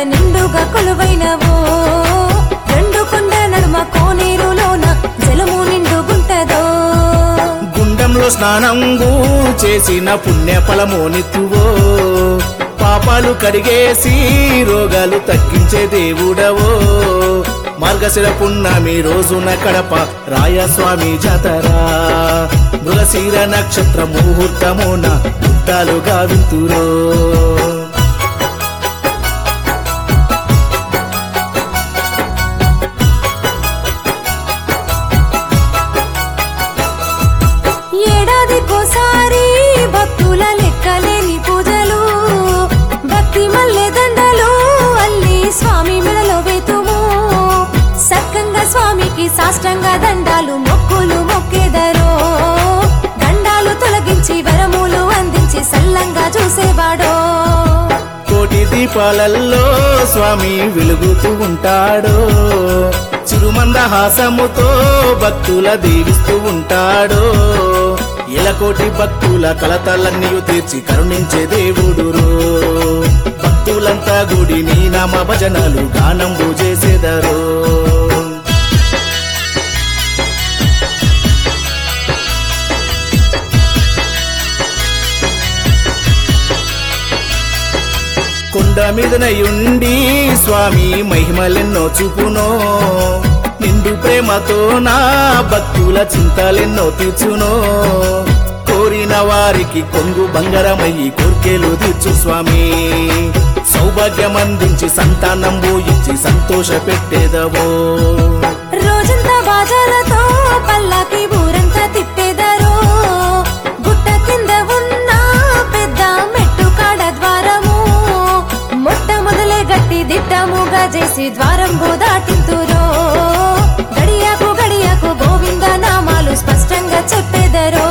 నిండుగా కొలువైనవో రెండు కొండల నడుమ కోనేరులోన జలము నిండుగుంటదో గుండంలో స్నానంబు చేసిన పుణ్య ఫలమోనిత్తువో పాపాలు కడిగేసి రోగాలు తగ్గించే దేవుడవో మార్గశిర పున్నమి రోజున కడప రాయస్వామి జాతర మృగశీర నక్షత్ర ముహూర్తమున యుద్ధాలుగా వింతురో ఏడాదికోసారి భక్తుల లెక్కలేని పూజలు భక్తి మల్లె దండలు అల్లి స్వామి మెడలో వేతుము సక్కంగా స్వామికి సాష్టంగ దండాలు మొక్కులు మొక్కేదరో దండాలు తొలగించి వరములు అందించి సల్లంగా చూసేవాడో కోటి దీపాలల్లో స్వామి వెలుగుతూ ఉంటాడు చిరుమందహాసముతో భక్తుల దీవిస్తూ ఉంటాడు ఎలకోటి భక్తుల కలతలన్నీ తీర్చి కరుణించే దేవుడు భక్తులంతా గుడి నీ నామ భజనలు గానంబు చేసేదరు కొండ మీదనయుండి స్వామి మహిమలెన్నో చూపునో నిండు ప్రేమతో నా భక్తుల చింతలెన్నో తీర్చునో కోరిన వారికి కొంగు బంగారమయ్యి కోర్కెలు తీర్చు స్వామి సౌభాగ్యం అందించి సంతానం ఇచ్చి సంతోష పెట్టేదవో రోజంతా బాజాలతో పల్లాకి ఊరంతా తిప్పేదరో గుట్ట కింద ఉన్న పెద్ద మెట్టు కాడ ద్వారము మొట్టమొదలే గట్టి దిట్టముగా చేసి ద్వారంబు దాటింతురో గడియకు గడియకు గోవింద నామాలు స్పష్టంగా చెప్పేదరో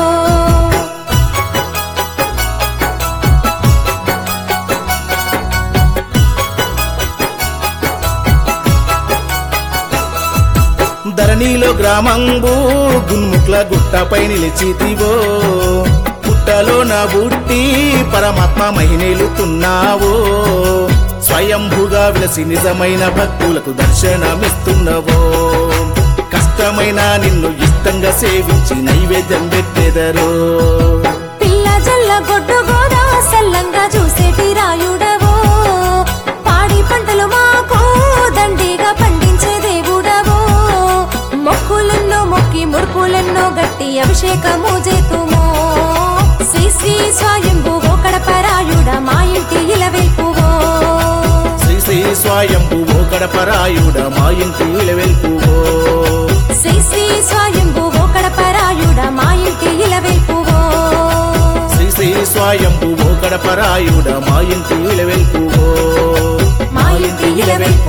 ధరణిలో గ్రామంబు గున్ముట్ల గుట్టపై నిలిచితివో పుట్టలో నా బుట్టి పరమాత్మ మహినేలుతున్నావో స్వయంభుగా విలసి నిజమైన భక్తులకు దర్శనమిస్తున్నవో కష్టమైన నిన్ను ఇష్టంగా సేవించి నైవేద్యం పెట్టెదరో పిల్ల జల్ల గొడ్డు గోదా సల్లంగా చూసేటి రాయుడవో పాడి పంటలు మాకు దండిగా పండించే దేవుడవో మొక్కులెన్నో మొక్కి ముడుపులెన్నో గట్టి అభిషేకము చేతుమో శ్రీ శ్రీ స్వయంభు కడపరాయుడ మా ఇంటి ఇలవెల్పువో శ్రీ శ్రీ స్వయంభు ఓ కడపరాయుడ మా ఇంటి వెల్పువో శ్రీ శ్రీ స్వయంభు కడపరాయుడ మా ఇంటి ఇలవెల్పువో శ్రీ శ్రీ స్వయంభు ఓ కడపరాయుడ మా ఇంటి వెల్పువో మా ఇంటి ఇలవెల్పువో